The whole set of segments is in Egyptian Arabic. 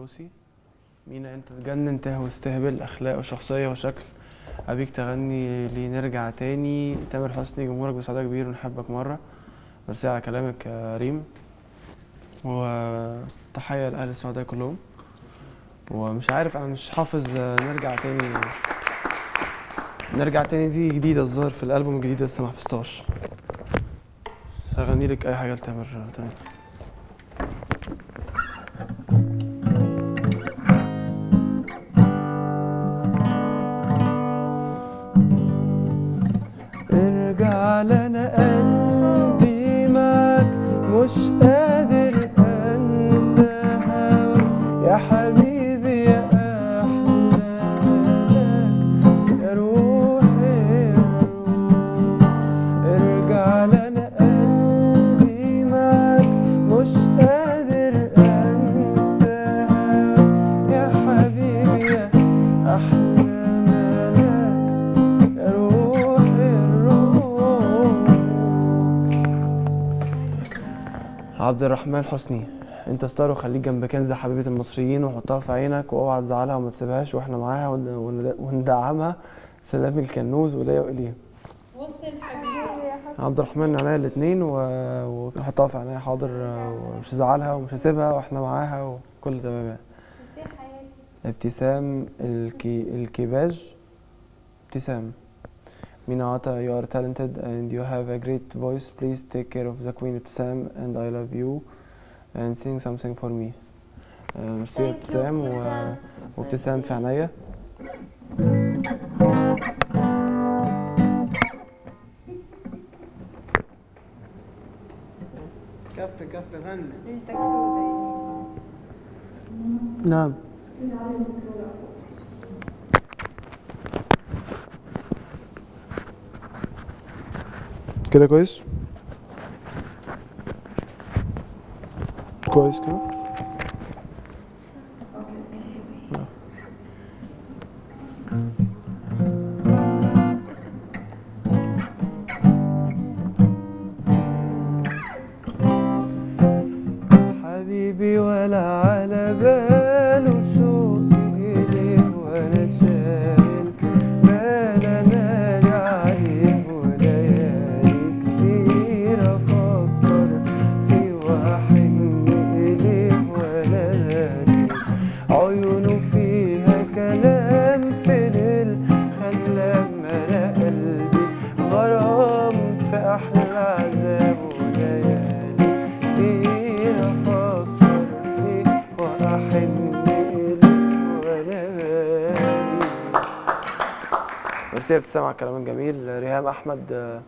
العروسي مينا انت تجنن تهوى استهبل اخلاق وشخصيه وشكل ابيك تغني لي نرجع تاني تامر حسني جمهورك بسعادة كبير ونحبك مره ميرسي على كلامك يا ريم وتحيه لاهل السعوديه كلهم ومش عارف انا مش حافظ آه، نرجع تاني نرجع تاني دي جديده الظاهر في الالبوم الجديد لسه ما حفظتهاش هغني لك اي حاجه لتامر آه، تاني ارجع لنا قلبي معاك مش قادر انسى هواك يا حبيبي يا احلاك يا روحي ارجع لنا قلبي معاك مش قادر انسى هواك يا حبيبي يا احلى ملاك يا روحي الروح عبد الرحمن حسني انت ستار وخليك جنب كنز حبيبة المصريين وحطها في عينك واوعى تزعلها وما تسيبهاش واحنا معاها ون- ون- وندعمها سلام الكنوز وليا واليه وصل حبيبي عبد الرحمن عينيا الاتنين و- وحطها في عينيا حاضر ومش هزعلها ومش هسيبها واحنا معاها وكل تمام يعني وصل حياتي ابتسام الكي الكيباج ابتسام Mina Ata, you are talented and you have a great voice. Please take care of the queen ابتسام and I love you and sing something for me. آه، ميرسي يا Thank you, ابتسام و... ابتسام. وابتسام في عينيا كف كف غنى ليلتك سودة نعم كده كويس كويس كده حبيبي ولا على باله شوقي إليه وأنا شايل بال أنا عليه وليالي كتير أفكر في وأحن إليه ولا لالي عيونه فيها كلام في ليل خلى ملا قلبي غرام في أحلى عذاب وليالي كتير أفكر فيه وأحن إليه ولا بالي ميرسي يا ابتسام على الكلام الجميل ريهام أحمد آه،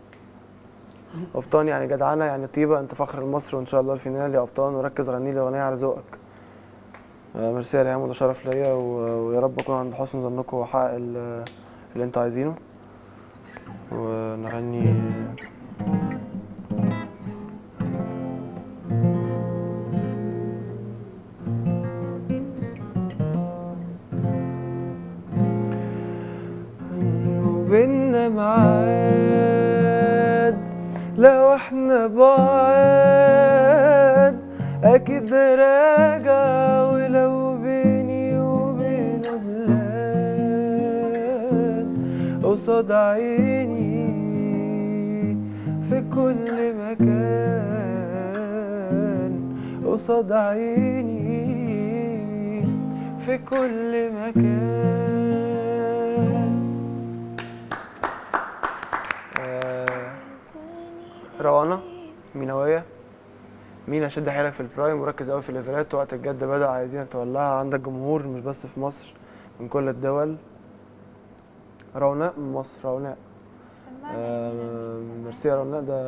قبطان يعني جدعانة يعني طيبة أنت فخر مصر وإن شاء الله الفينال يا قبطان وركز غني لي أغنية على ذوقك آه، ميرسي يا ريهام وده شرف ليا و- ويا رب أكون عند حسن ظنكم وأحقق ال- اللي أنتوا عايزينه ونغني وبيننا معاد لو احنا بعاد اكيد راجع ولو بيني وبينه بلاد قصاد عيني في كل مكان قصاد عيني في كل مكان آه، روانة مينوية مينا شد حيلك في البرايم وركز قوي في الليفلات وقت الجد بدأ عايزينك تولعها عندك جمهور مش بس في مصر من كل الدول روناء من مصر روناء آه، ميرسي يا روناء ده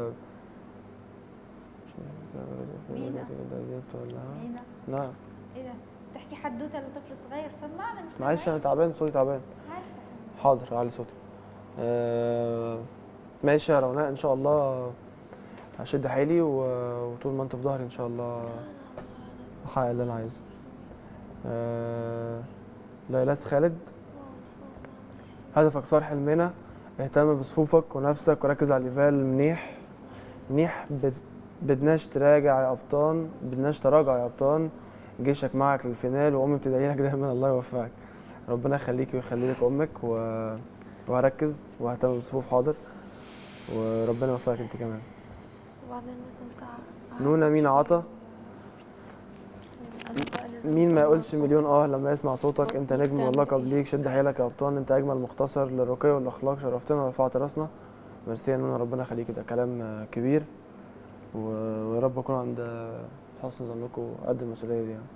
مينا. تولعها مينا نعم ايه ده تحكي حدوته لطفل صغير سمعنا مش معلش انا تعبان صوتي تعبان عارفه حاضر علي صوتي آه ماشي يا روناء ان شاء الله هشد حيلي و- وطول ما انت في ظهري ان شاء الله هحقق اللي انا عايزه آه ليلاس خالد هدفك صار حلمنا اهتم بصفوفك ونفسك وركز على الليفال منيح منيح بد- بدناش تراجع يا ابطان بدناش تراجع يا ابطان جيشك معك للفينال وامي بتدعي لك دايما الله يوفقك ربنا يخليكي ويخلي لك امك و... وهركز وههتم بالصفوف حاضر وربنا يوفقك انت كمان وبعدين ما تنسى نونا مين عطا مين ما يقولش مليون اه لما يسمع صوتك انت نجم واللقب ليك شد حيلك يا ابطال انت اجمل مختصر للرقي والاخلاق شرفتنا ورفعت راسنا ميرسي يا نونا ربنا يخليكي ده كلام آه، كبير و- ويا رب اكون عند آه، حسن ظنكم قد المسؤوليه دي يعني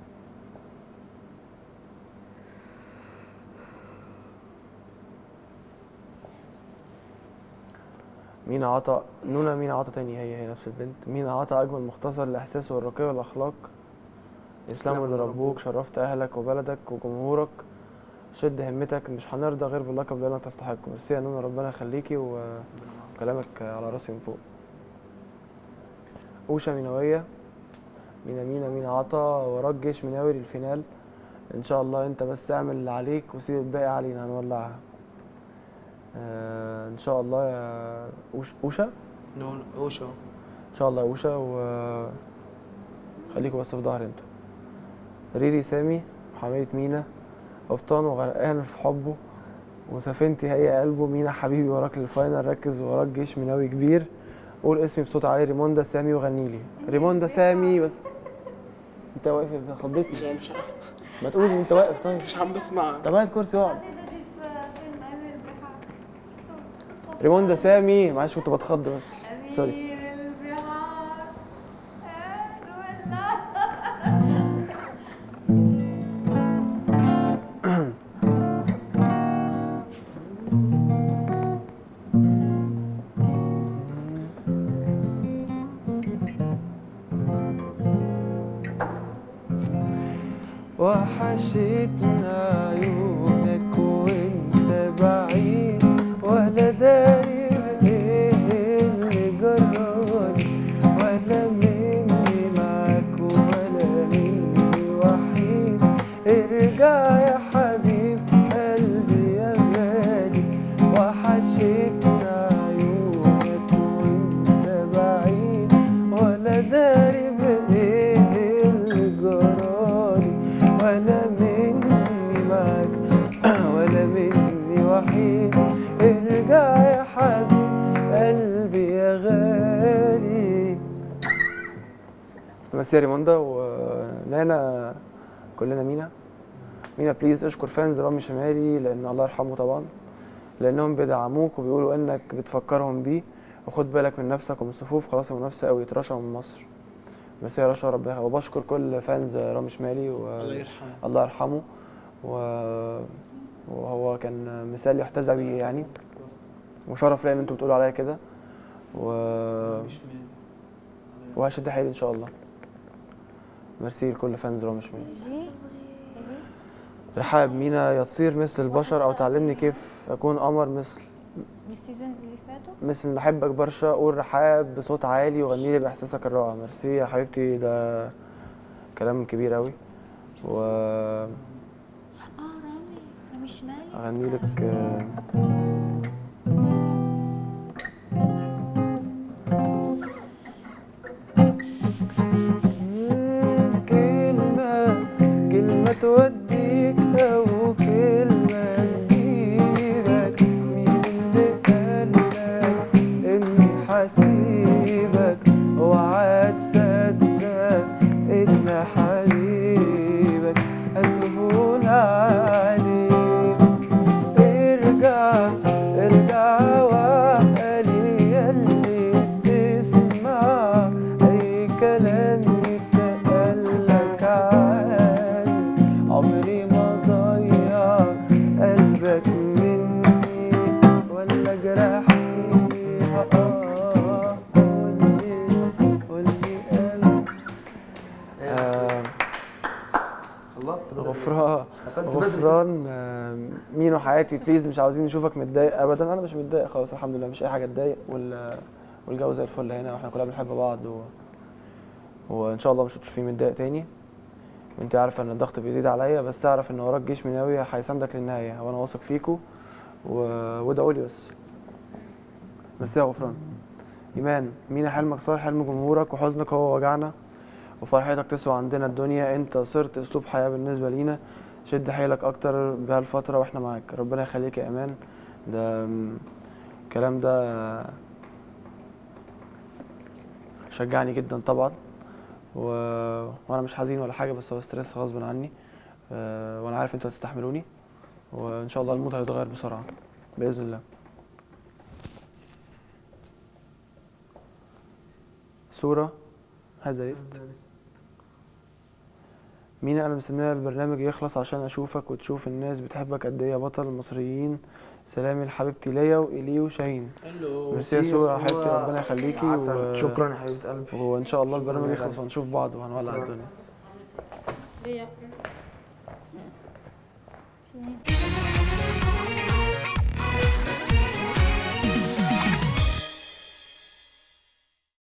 مين عطا نونا مين عطا تاني هي هي نفس البنت مين عطا اجمل مختصر الاحساس والرقي والاخلاق اسلام اللي ربوك شرفت اهلك وبلدك وجمهورك شد همتك مش هنرضى غير باللقب اللي انت تستحقه ميرسي يا نونا ربنا يخليكي و- وكلامك على راسي من فوق اوشا مينوية مينا مينا مينا عطا وراك جيش مناوي للفينال ان شاء الله انت بس اعمل اللي عليك وسيب الباقي علينا هنولعها آه ان شاء الله يا أوش اوشا نون اوشو ان شاء الله يا اوشا و خليكوا بس في ظهري انتوا ريري سامي وحماية مينا قبطان وغرقان في حبه وسفينتي هي قلبه مينا حبيبي وراك للفاينل ركز وراك جيش مناوي كبير قول اسمي بصوت عالي ريموندا سامي وغني لي ريموندا سامي بس انت واقف خضتني مش عارف ما تقول انت واقف طيب مش عم بسمع طب هات كرسي اقعد القصيدة دي في فيلم أمير البحار ريموندا سامي معلش كنت بتخض بس سوري أمير البحار ولا وحشتنا عيونك وانت بعيد ولا داري بايه اللي جرالي ولا مني معاك ولا مني وحيد ارجع يا حبيب قلبي يا غالي وحشتنا عيونك وانت بعيد ولا داري بايه اللي جرالي ولا مني معاك ولا مني وحيد ارجع يا حبيب قلبي يا غالي ميرسي يا ريموندا ونانا كلنا مينا مينا بليز اشكر فانز رامي شمالي لان الله يرحمه طبعا لانهم بيدعموك وبيقولوا انك بتفكرهم بيه وخد بالك من نفسك ومن الصفوف خلاص المنافسه قوي اترشى من مصر ميرسي يا رشا ربنا وبشكر كل فانز رامي شمالي و... الله يرحمه الله يرحمه و... وهو كان مثال يحتذى بيه يعني وشرف ليا ان انتوا بتقولوا عليا كده و... مش مين وهشد حيلي ان شاء الله ميرسي لكل فانز رامي شمالي جي رحاب مينا يا تصير مثل البشر او تعلمني كيف اكون قمر مثل بالسيزونز اللي فاتوا مثل بحبك برشا قول رحاب بصوت عالي وغني لي باحساسك الرائع ميرسي يا حبيبتي ده كلام كبير قوي و اه رامي رامي الشمالي اغني لك آه، كلمة كلمة توديك أو كلمة تجيبك مين اللي قالك إني حسيبك اوعى تصدق إن حبيبك هتهون عليك ارجع ارجع وقالي يلي تسمع اي كلام يتقالك عني عمري ما ضيع قلبك مني ولا جرحني اه قولي قولي قلبك آه خلصت غفران قفلت بدري. غفران آه، مينو حياتي بليز مش عاوزين نشوفك متضايق ابدا انا مش متضايق خالص الحمد لله مش اي حاجه تضايق وال والجو زي الفل هنا واحنا كلنا بنحب بعض و... وان شاء الله مش هتشوفيه متضايق تاني وانت عارفه ان الضغط بيزيد عليا بس اعرف ان وراك جيش مناوي هيساندك للنهايه وانا واثق فيكو و... وادعوا لي بس بس يا غفران ايمان مينا حلمك صار حلم جمهورك وحزنك هو وجعنا وفرحتك تسوى عندنا الدنيا انت صرت اسلوب حياة بالنسبة لينا شد حيلك اكتر بهالفترة واحنا معاك ربنا يخليك يا ايمان ده م، الكلام ده شجعني جدا طبعا و... وانا مش حزين ولا حاجة بس هو ستريس غصب عني آه، وانا عارف انتوا هتستحملوني وان شاء الله المود هيتغير بسرعة بإذن الله صورة هذا يست مين انا مستنيه البرنامج يخلص عشان اشوفك وتشوف الناس بتحبك قد ايه يا بطل المصريين سلامي لحبيبتي ليا والي وشاهين الو ميرسي يا سورة حبيبتي ربنا يخليكي عسل. و... شكرا يا حبيبه قلبي وان شاء الله البرنامج شكراً يا يخلص غالي. وهنشوف بعض وهنولع الدنيا في